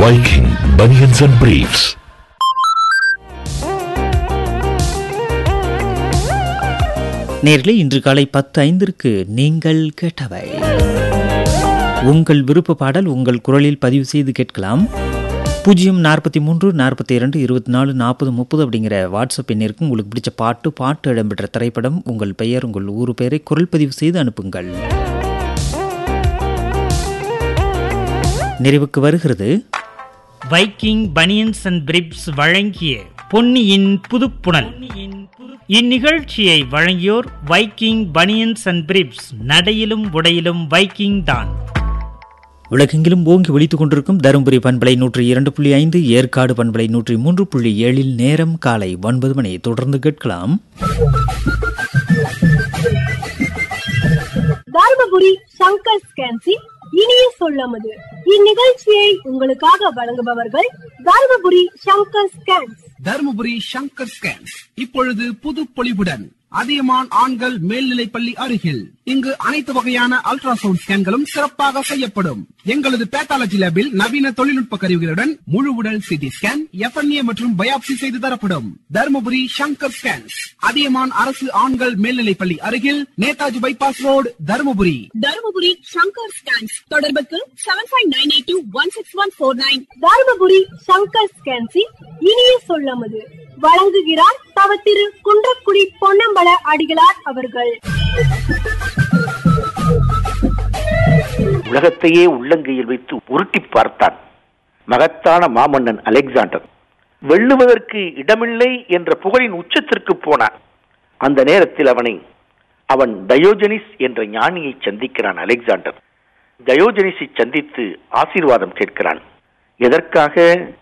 Viking Bunions and Briefs. நேர்களே இன்று காலை பத்து ஐந்திற்கு நீங்கள் கேட்டவை உங்கள் விருப்ப பாடல் உங்கள் குரலில் பதிவு செய்து கேட்கலாம் பூஜ்ஜியம் நாற்பத்தி மூன்று நாற்பத்தி இரண்டு இருபத்தி நாலு நாற்பது முப்பது அப்படிங்கிற வாட்ஸ்அப் எண்ணிற்கு உங்களுக்கு பிடிச்ச பாட்டு பாட்டு இடம்பெற்ற திரைப்படம் உங்கள் பெயர் உங்கள் ஊர் பெயரை குரல் பதிவு செய்து அனுப்புங்கள் நிறைவுக்கு வருகிறது வைக்கிங் பனியன்ஸ் அண்ட் பிரிப்ஸ் வழங்கிய பொன்னியின் புதுப்புணல் இந்நிகழ்ச்சியை வழங்கியோர் வைக்கிங் பனியன்ஸ் அண்ட் பிரிப்ஸ் நடையிலும் உடையிலும் வைக்கிங் தான் உலகெங்கிலும் ஓங்கி ஒலித்துக் கொண்டிருக்கும் தருமபுரி பண்பலை நூற்றி இரண்டு புள்ளி ஐந்து ஏற்காடு பண்பலை நூற்றி மூன்று புள்ளி ஏழில் நேரம் காலை ஒன்பது மணி தொடர்ந்து கேட்கலாம் தர்மபுரி சங்கர் ஸ்கேன்சி இனிய சொல்லமது இந்நிகழ்ச்சியை உங்களுக்காக வழங்குபவர்கள் தர்மபுரி சங்கர் ஸ்கேன்ஸ் தருமபுரி சங்கர் ஸ்கேன்ஸ் இப்பொழுது புது பொலிவுடன் அதியமான் ஆண்கள் மேல்நிலைப்பள்ளி அருகில் இங்கு அனைத்து வகையான அல்ட்ராசவுண்ட் ஸ்கேன்களும் சிறப்பாக செய்யப்படும் எங்களது பேத்தாலஜி லேபில் நவீன தொழில்நுட்ப கருவிகளுடன் முழு உடல் சிடி ஸ்கேன் எஃப்என்ஏ மற்றும் பயாப்சி செய்து தரப்படும் தருமபுரி சங்கர் ஸ்கேன்ஸ் அதியமான் அரசு ஆண்கள் மேல்நிலைப்பள்ளி அருகில் Netaji bypass road Dharmapuri Dharmapuri Shankar scans தொடர்புக்கு seven five nine eight two one six one four nine Dharmapuri Shankar ஸ்கேன்சி இனிய சொல்லமது வழங்குகிறார் தவ திரு குன்றக்குடி பொன்னம்பல அடிகளார் அவர்கள் உலகத்தையே உள்ளங்கையில் வைத்து உருட்டி பார்த்தான் மகத்தான மாமன்னன் அலெக்சாண்டர் வெல்லுவதற்கு இடமில்லை என்ற புகழின் உச்சத்திற்கு போனான் அந்த நேரத்தில் அவனை அவன் டயோஜனிஸ் என்ற ஞானியை சந்திக்கிறான் அலெக்சாண்டர் டயோஜனிஸை சந்தித்து ஆசீர்வாதம் கேட்கிறான் எதற்காக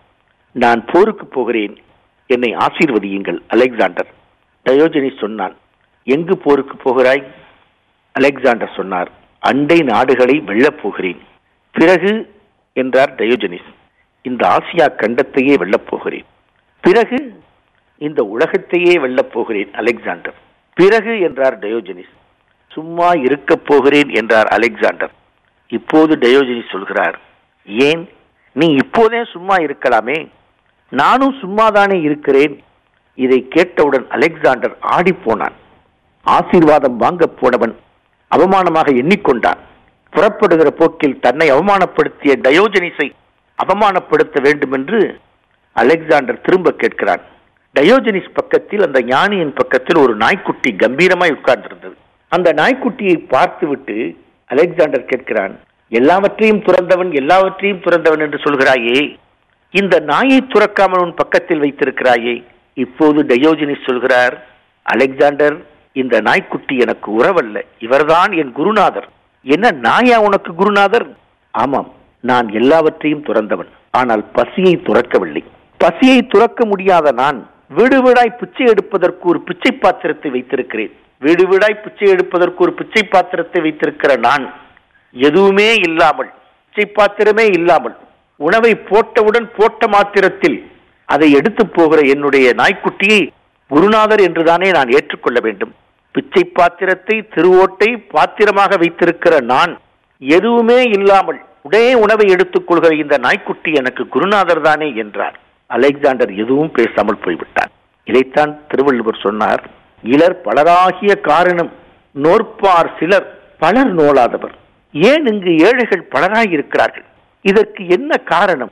நான் போருக்கு போகிறேன் என்னை ஆசீர்வதியுங்கள் அலெக்சாண்டர் டயோஜனிஸ் சொன்னான் எங்கு போருக்கு போகிறாய் அலெக்சாண்டர் சொன்னார் அண்டை நாடுகளை வெல்லப் போகிறேன் பிறகு என்றார் டயோஜனிஸ் இந்த ஆசியா கண்டத்தையே வெல்லப் போகிறேன் பிறகு இந்த உலகத்தையே வெல்லப் போகிறேன் அலெக்சாண்டர் பிறகு என்றார் டயோஜனிஸ் சும்மா இருக்கப் போகிறேன் என்றார் அலெக்சாண்டர் இப்போது டயோஜனிஸ் சொல்கிறார் ஏன் நீ இப்போதே சும்மா இருக்கலாமே நானும் சும்மாதானே இருக்கிறேன் இதை கேட்டவுடன் அலெக்சாண்டர் ஆடிப்போனான் ஆசீர்வாதம் வாங்கப் போனவன் அவமானமாக எண்ணிக்கொண்டான் புறப்படுகிற போக்கில் தன்னை அவமானப்படுத்திய டயோஜனிஸை அவமானப்படுத்த வேண்டும் என்று அலெக்சாண்டர் திரும்ப கேட்கிறான் டயோஜனிஸ் பக்கத்தில் அந்த ஞானியின் பக்கத்தில் ஒரு நாய்க்குட்டி கம்பீரமாய் உட்கார்ந்திருந்தது அந்த நாய்க்குட்டியை பார்த்துவிட்டு அலெக்சாண்டர் கேட்கிறான் எல்லாவற்றையும் துறந்தவன் எல்லாவற்றையும் துறந்தவன் என்று சொல்கிறாயே இந்த நாயை துறக்காமல் உன் பக்கத்தில் வைத்திருக்கிறாயே இப்போது டயோஜனிஸ் சொல்கிறார் அலெக்சாண்டர் இந்த நாய்க்குட்டி எனக்கு உறவல்ல இவர்தான் என் குருநாதர் என்ன நாயா உனக்கு குருநாதர் ஆமாம் நான் எல்லாவற்றையும் துறந்தவன் ஆனால் பசியை துறக்கவில்லை பசியை துறக்க முடியாத நான் வீடு வீடாய் பிச்சை எடுப்பதற்கு ஒரு பிச்சை பாத்திரத்தை வைத்திருக்கிறேன் வீடு வீடாய் பிச்சை எடுப்பதற்கு ஒரு பிச்சை பாத்திரத்தை வைத்திருக்கிற நான் எதுவுமே இல்லாமல் பிச்சை பாத்திரமே இல்லாமல் உணவை போட்டவுடன் போட்ட மாத்திரத்தில் அதை எடுத்து போகிற என்னுடைய நாய்க்குட்டியை குருநாதர் என்றுதானே நான் ஏற்றுக்கொள்ள வேண்டும் பிச்சை பாத்திரத்தை திருவோட்டை பாத்திரமாக வைத்திருக்கிற நான் எதுவுமே இல்லாமல் உடனே உணவை எடுத்துக் கொள்கிற இந்த நாய்க்குட்டி எனக்கு குருநாதர் தானே என்றார் அலெக்சாண்டர் எதுவும் பேசாமல் போய்விட்டார் இதைத்தான் திருவள்ளுவர் சொன்னார் இலர் பலராகிய காரணம் நோற்பார் சிலர் பலர் நோலாதவர் ஏன் இங்கு ஏழைகள் பலராய் இருக்கிறார்கள் இதற்கு என்ன காரணம்